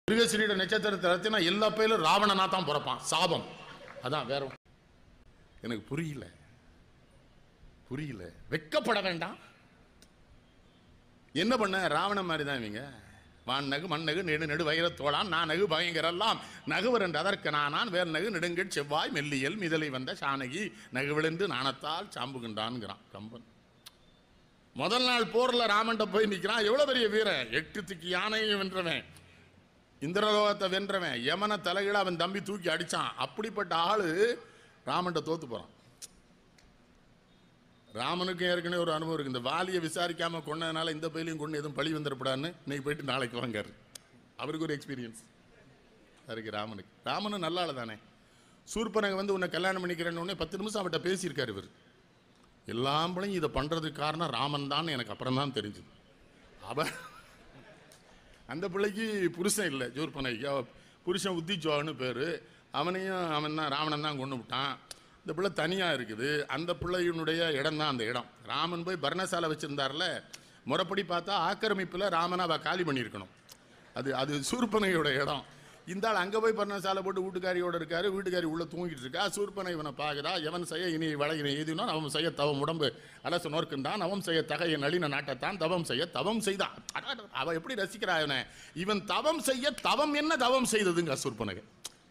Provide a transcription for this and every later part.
மிருகசிரீட நட்சத்திரத்தை ரத்தினா எல்லா பேரும் ராவணனா தான் பிறப்பான் சாபம் அதான் வேற ஒண்ணும். எனக்கு புரியல புரியல வெக்கப்பட வேண்டாம் என்ன பண்ண ராவணன் மாதிரி தான் இவங்க வான் மண்ணகு நெடு நெடு வைர தோளான் நான் நகு பயங்கரெல்லாம் நகுவர் என்று அதற்கு நானான் வேறு நகு நெடுங்கட் செவ்வாய் மெல்லியல் மிதலை வந்த சானகி நகுவிழந்து நாணத்தால் சாம்புகின்றான்ங்கிறான் கம்பன் முதல் நாள் போர்ல ராமன்ட்ட போய் நிற்கிறான் எவ்வளவு பெரிய வீரன் எட்டு திக்கு யானையை வென்றவன் இந்திரலோகத்தை வென்றவன் யமனை தலைகீழ அவன் தம்பி தூக்கி அடிச்சான் அப்படிப்பட்ட ஆளு ராமன்ட்ட தோத்து போறான் ராமனுக்கும் ஏற்கனவே ஒரு அனுபவம் இருக்கு இந்த வாலியை விசாரிக்காம கொண்டதுனால இந்த பயிலையும் கொண்டு எதுவும் பழி வந்துடப்படான்னு இன்னைக்கு போயிட்டு நாளைக்கு வாங்காரு அவருக்கு ஒரு எக்ஸ்பீரியன்ஸ் இருக்கு ராமனுக்கு ராமனும் நல்ல ஆளு தானே சூர்பனக வந்து உன்னை கல்யாணம் பண்ணிக்கிறேன்னு உடனே பத்து நிமிஷம் அவட்ட பேசியிருக்காரு இவர் எல்லாம்பளையும் இதை பண்றதுக்கு காரணம் ராமன் தான் எனக்கு அப்புறம் தான் தெரிஞ்சுது அவ அந்த பிள்ளைக்கு புருஷன் இல்லை ஜூர்பனைக்கு அவ புருஷன் உத்திஜோன்னு பேர் அவனையும் அவன் தான் ராவணன் தான் கொண்டு விட்டான் இந்த பிள்ளை தனியாக இருக்குது அந்த பிள்ளையினுடைய இடம் தான் அந்த இடம் ராமன் போய் பர்ணசாலை வச்சுருந்தார்ல முறைப்படி பார்த்தா ஆக்கிரமிப்பில் ராமனை அவள் காலி பண்ணியிருக்கணும் அது அது சூர்பனையோட இடம் இந்த ஆள் அங்கே போய் பர்ணசாலை போட்டு வீட்டுக்காரியோட இருக்காரு வீட்டுக்காரி உள்ள தூங்கிட்டு இருக்கா சூர்பனை இவனை பார்க்குறா எவன் செய்ய இனி வளையினை எதினோ அவன் செய்ய தவம் உடம்பு அலச நோர்க்கின்றான் அவன் செய்ய தகைய நளின நாட்டத்தான் தவம் செய்ய தவம் செய்தான் அடாடா, அவ எப்படி ரசிக்கிறா இவனை இவன் தவம் செய்ய தவம் என்ன தவம் செய்ததுங்க சூர்பனகை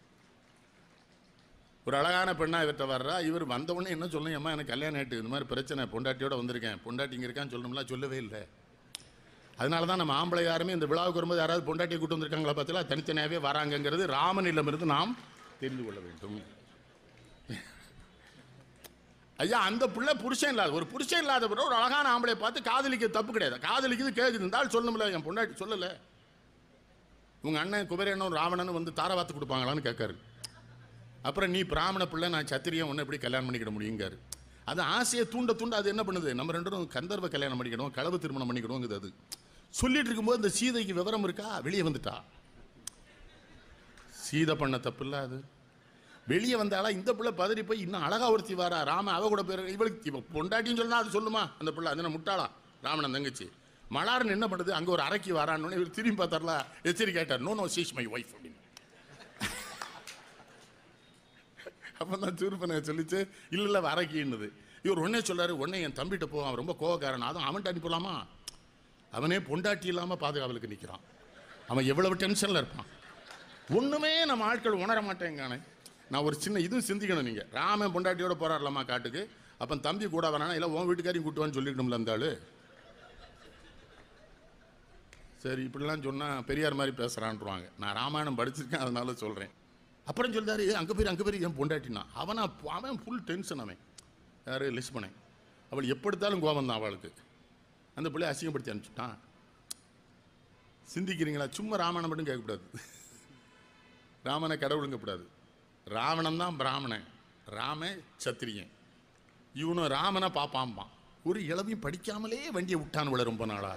ஒரு அழகான பெண்ணா இவர்கிட்ட வர்றா இவர் வந்த உடனே என்ன சொல்லணும் அம்மா எனக்கு கல்யாணம் ஆயிட்டு இந்த மாதிரி பிரச்சனை பொண்டாட்டியோட வந்திருக்கேன் பொண்டாட்டி இங்கே இருக்கான்னு சொல்லணும்லாம் சொல்லவே இல்லை அதனால தான் நம்ம ஆம்பளை யாருமே இந்த விழாவுக்கு வரும்போது யாராவது பொண்டாட்டியை கூட்டு வந்திருக்காங்களா பார்த்தீங்களா தனித்தனியாகவே வராங்கங்கிறது ராமனிடமிருந்து நாம் தெரிந்து கொள்ள வேண்டும் ஐயா அந்த பிள்ளை புருஷன் இல்லாத ஒரு புருஷன் இல்லாத பிறகு ஒரு அழகான ஆம்பளை பார்த்து காதலிக்க தப்பு கிடையாது காதலிக்குது கேட்குது இருந்தாலும் சொல்லணும்ல என் பொண்டாட்டி சொல்லலை உங்க அண்ணன் குபேரனும் ராவணனும் வந்து தாரவாத்து கொடுப்பாங்களான்னு கேட்காரு அப்புறம் நீ பிராமண பிள்ளை நான் சத்திரியம் ஒன்று எப்படி கல்யாணம் பண்ணிக்கிட முடியுங்காரு அது ஆசையை தூண்ட தூண்ட அது என்ன பண்ணுது நம்ம ரெண்டு பேரும் கந்தர்வ கல்யாணம் பண்ணிக்கணும் களவு திருமணம் பண்ணிக்கணுங்குது அது சொல்லிட்டு இருக்கும்போது இந்த சீதைக்கு விவரம் இருக்கா வெளியே வந்துட்டா சீதை பண்ண தப்பு இல்ல அது வெளியே வந்தாளா இந்த பிள்ளை பதறி போய் இன்னும் அழகா ஒருத்தி வாரா ராம அவ கூட பேர் இவளுக்கு இவ பொண்டாட்டின்னு சொன்னா அது சொல்லுமா அந்த பிள்ளை அது என்ன முட்டாளா ராமன் தங்கச்சி மலார்னு என்ன பண்ணுது அங்க ஒரு அரைக்கி வரான்னு இவர் திரும்பி பார்த்தார்ல எச்சரிக்கை கேட்டார் no no she's my wife அப்படின்னு அப்போ தான் சூர்பனை சொல்லிச்சு இல்லை இல்லை வரக்கின்னுது இவர் உடனே சொல்றாரு உடனே என் தம்பிகிட்ட போ அவன் ரொம்ப கோவக்காரன் அதுவும் அவன்கிட்ட அனுப்பலாமா அவனே பொண்டாட்டி இல்லாமல் பாதுகாவலுக்கு நிற்கிறான் அவன் எவ்வளவு டென்ஷனில் இருப்பான் ஒன்றுமே நம்ம ஆட்கள் உணர மாட்டேங்கானே நான் ஒரு சின்ன இதுவும் சிந்திக்கணும் நீங்கள் ராமன் பொண்டாட்டியோட போராடலாமா காட்டுக்கு அப்போ தம்பி கூட வரானா இல்லை உன் வீட்டுக்காரையும் கூட்டுவான்னு சொல்லிக்கணும்ல அந்த ஆளு சரி இப்படிலாம் சொன்னால் பெரியார் மாதிரி பேசுகிறான்றாங்க நான் ராமாயணம் படிச்சிருக்கேன் அதனால சொல்கிறேன் அப்புறம் சொல்றாரு அங்கே போய் அங்கே போய் என் பொண்டாட்டினா அவனா அவன் ஃபுல் டென்ஷன் அவன் யார் லிஸ்பனை அவள் எப்படித்தாலும் கோபம் தான் அவளுக்கு அந்த பிள்ளை அசிங்கப்படுத்தி அனுப்பிச்சுட்டான் சிந்திக்கிறீங்களா சும்மா ராமாயணம் மட்டும் கேட்கக்கூடாது ராமனை கடவுளுங்கக்கூடாது ராவணன் தான் பிராமணன் ராம சத்திரியன் இவனும் ராமனை பாப்பாம்பான் ஒரு இளவையும் படிக்காமலே வண்டியை விட்டான் ரொம்ப நாளா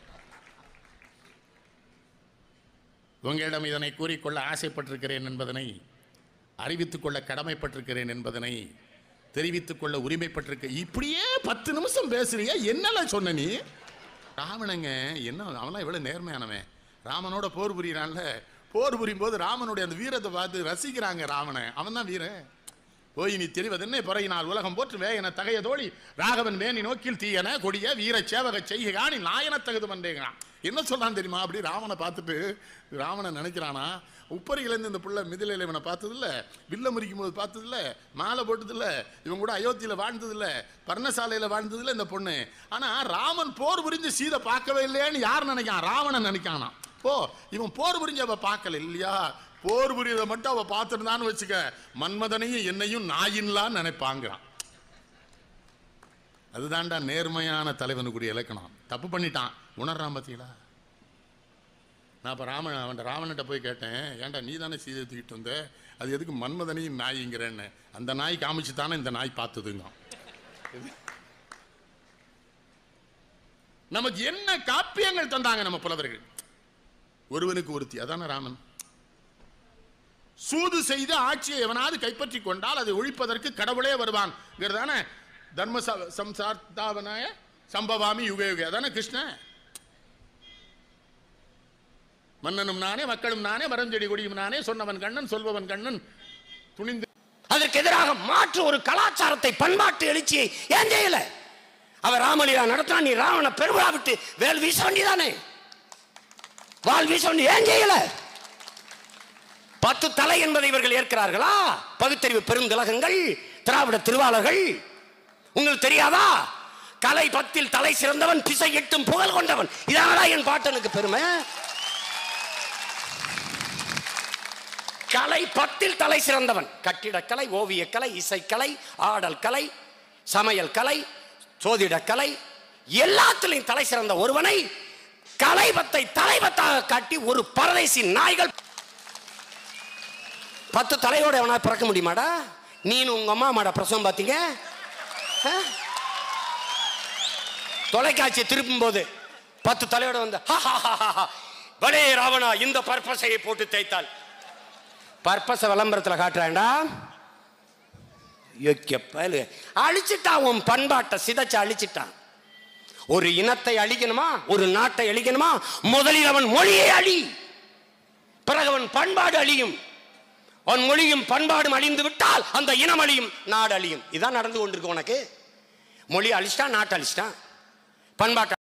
உங்களிடம் இதனை கூறிக்கொள்ள ஆசைப்பட்டிருக்கிறேன் என்பதனை அறிவித்துக் கொள்ள கடமைப்பட்டிருக்கிறேன் என்பதனை தெரிவித்துக் கொள்ள உரிமைப்பட்டிருக்க இப்படியே பத்து நிமிஷம் பேசுறியா என்னெல்லாம் சொன்ன நீ ராவணங்க என்ன அவன்லாம் எவ்வளவு நேர்மையானவன் ராமனோட போர் புரியறான்ல போர் புரியும் போது ராமனுடைய அந்த வீரத்தை பார்த்து ரசிக்கிறாங்க ராவணன் அவன் தான் வீரன் போய் நீ தெரிவதென்ன பிறகினால் உலகம் போற்று வேயன தகைய தோழி ராகவன் மேனி நோக்கில் தீயன கொடிய வீர சேவக செய்காணி நாயன தகுது பண்றேங்கிறான் என்ன சொல்றான் தெரியுமா அப்படி ராவனை பார்த்துட்டு ராவணன் நினைக்கிறானா உப்பரியிலேருந்து இந்த பிள்ளை மிதிலையில் இவனை பார்த்ததில்ல வில்ல முறிக்கும் போது பார்த்ததில்ல மாலை போட்டதில்ல இவன் கூட அயோத்தியில் வாழ்ந்ததில்ல பர்ணசாலையில் வாழ்ந்ததில்ல இந்த பொண்ணு ஆனா ராமன் போர் புரிஞ்சு சீதை பார்க்கவே இல்லையேன்னு யார் நினைக்கான் ராவணன் நினைக்கானா ஓ இவன் போர் புரிஞ்சு அவ பார்க்கல இல்லையா போர் புரியதை மட்டும் அவ பார்த்துருந்தான்னு வச்சுக்க மன்மதனையும் என்னையும் நாயின்லான்னு நினைப்பாங்கிறான் அதுதான்டா நேர்மையான தலைவனுக்குரிய இலக்கணம் தப்பு பண்ணிட்டான் உணர்றான் பார்த்தீங்களா நான் இப்போ ராமன் அவன் ராவன்கிட்ட போய் கேட்டேன் ஏன்டா நீ தானே சீதை தூக்கிட்டு வந்த அது எதுக்கு மன்மதனையும் நாய்ங்கிறேன்னு அந்த நாய் காமிச்சு தானே இந்த நாய் பார்த்ததுங்க நமக்கு என்ன காப்பியங்கள் தந்தாங்க நம்ம புலவர்கள் ஒருவனுக்கு ஒருத்தி அதான ராமன் சூது செய்து ஆட்சியை எவனாவது கைப்பற்றி கொண்டால் அதை ஒழிப்பதற்கு கடவுளே வருவான் தர்ம ச- சம்சார்த்தாவனாய சம்பவாமி யுக யுக அதானே கிருஷ்ணன் மன்னனும் நானே மக்களும் நானே மரம் செடி கொடியும் நானே சொன்னவன் கண்ணன் சொல்பவன் கண்ணன் துணிந்து அதற்கு எதிராக மாற்று ஒரு கலாச்சாரத்தை பண்பாட்டு எழுச்சியை ஏன் செய்யல அவர் ராமலீலா நடத்தினா நீ ராவண பெருவிழா விட்டு வேல் வீச வேண்டியதானே வால் வீச வேண்டிய ஏன் செய்யல பத்து தலை என்பதை இவர்கள் ஏற்கிறார்களா பகுத்தறிவு பெருந்திலகங்கள் திராவிட திருவாளர்கள் உங்களுக்கு தெரியாதா கலை பத்தில் தலை சிறந்தவன் திசை எட்டும் புகழ் கொண்டவன் இதானடா என் பாட்டனுக்கு பெருமை கலை பத்தில் தலை சிறந்தவன் கட்டிடக்கலை ஓவியக்கலை இசைக்கலை ஆடல் கலை சமையல் கலை சோதிடக்கலை எல்லாத்திலையும் தலை சிறந்த ஒருவனை கலைபத்தை தலைபத்தாக காட்டி ஒரு பரதேசி நாய்கள் பத்து தலையோட எவனா பிறக்க முடியுமாடா நீனு உங்க அம்மா மாடா பிரசவம் பார்த்தீங்க ஆ? தொலைக்காட்சி திருப்பும் போது பத்து தலையோட வந்து "ஹா, ஹா, ஹா, ஹா, ஹா. வடே ராவணா இந்த பற்பசையை போட்டு தேய்த்தால் பர்பஸ விளம்பரத்தில் காட்டுறான்டா யோக்கிய பயலு அழிச்சிட்டான் உன் பண்பாட்டை சிதைச்சு அழிச்சிட்டான் ஒரு இனத்தை அழிக்கணுமா ஒரு நாட்டை அழிக்கணுமா முதலில் அவன் மொழியை அழி பிறகு அவன் பண்பாடு அழியும் அவன் மொழியும் பண்பாடும் அழிந்து விட்டால் அந்த இனம் அழியும் நாடு அழியும் இதான் நடந்து கொண்டிருக்கு உனக்கு மொழி அழிச்சிட்டான் நாட்டை அழிச்சிட்டான் பண்பாட்டை